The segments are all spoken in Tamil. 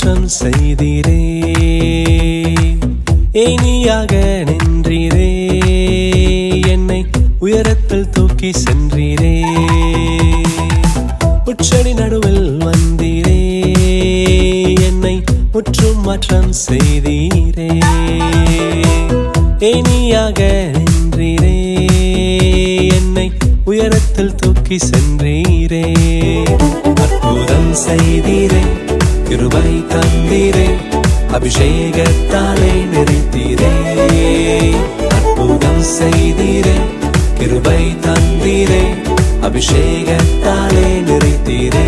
மாற்றம் செய்தீரே ஏனியாக நின்றீரே என்னை உயரத்தில் தூக்கி சென்றீரே உச்சடி நடுவில் வந்தீரே என்னை முற்றும் மாற்றம் செய்தீரே ஏனியாக நின்றீரே என்னை உயரத்தில் தூக்கி சென்றீரே அற்புதம் செய்தீரே கிருபை தந்தீரே அபிஷேகத்தாலே நிறைத்தீரே அற்புதம் செய்தீரே கிருபை தந்தீரே அபிஷேகத்தாலே நிறைத்தீரே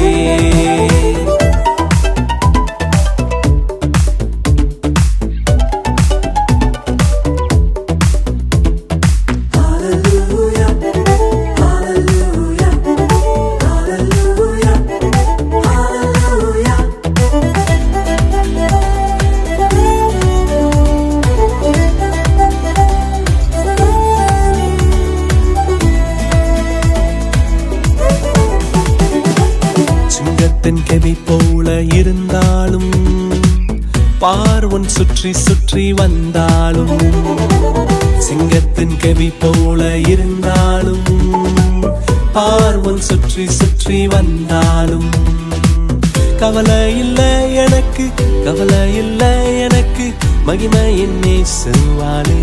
சிங்கத்தின் கெவி போல இருந்தாலும் பார்வன் சுற்றி சுற்றி வந்தாலும் சிங்கத்தின் கெவி போல இருந்தாலும் பார்வன் சுற்றி சுற்றி வந்தாலும் கவலை இல்லை எனக்கு கவலை இல்லை எனக்கு மகிமையின் நேசுவாலே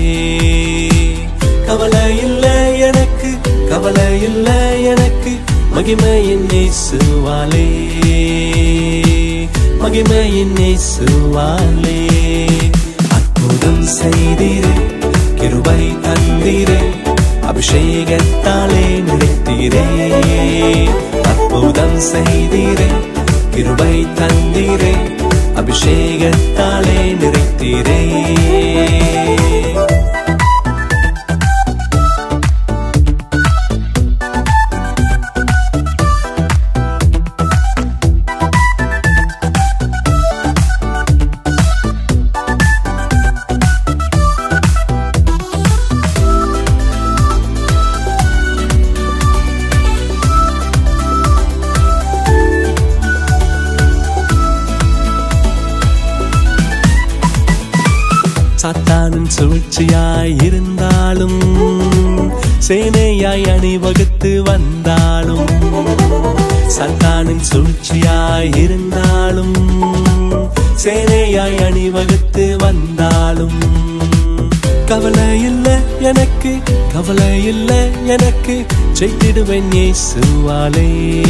கவலை இல்லை எனக்கு கவலை இல்லை எனக்கு மகிமையின் நேசுவாலே மகிமையின் நேசுவாலே அற்புதம் செய்தீரே கிருபை தந்தீரே அபிஷேகத்தாலே நிறைத்தீரே அற்புதம் செய்தீரே கிருபை தந்தீரே அபிஷேகத்தாலே நிறைத்தீரே சாத்தானின் சூழ்ச்சியாய் இருந்தாலும் சேனையாய் அணிவகுத்து வந்தாலும் சாத்தானின் சூழ்ச்சியாய் இருந்தாலும் சேனையாய் அணிவகுத்து வந்தாலும் கவலை இல்லை எனக்கு கவலை இல்லை எனக்கு ஜெயித்திடுவேன் இயேசுவாலே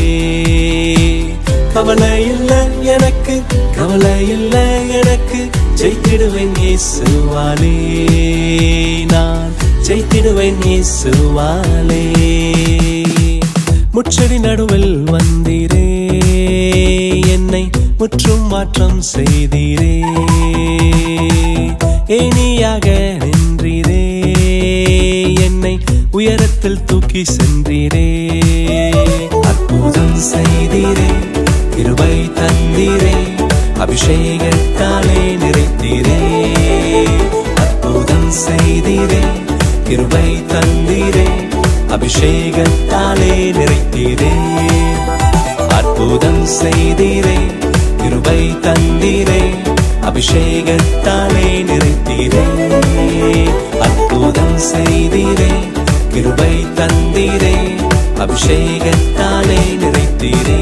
கவலை இல்லை எனக்கு கவலை இல்லை எனக்கு ஜெயித்திடுவேன் இயேசுவாலே நான் ஜெயித்திடுவேன் இயேசுவாலே முச்சடி நடுவில் வந்தீரே என்னை முற்றும் மாற்றம் செய்தீரே ஏனியாக நின்றீரே என்னை உயரத்தில் தூக்கி சென்றீரே அற்புதம் செய்தீரே கிருபை தந்தீரே அபிஷேகத்தாலே நிறைத்தீரே அற்புதம் செய்தீரே கிருபை தந்தீரே அபிஷேகத்தாலே நிறைத்தீரே அற்புதம் செய்தீரே கிருபை தந்தீரே அபிஷேகத்தாலே நிறைத்தீரே அற்புதம் செய்தீரே கிருபை தந்தீரே அபிஷேகத்தாலே நிறைத்தீரே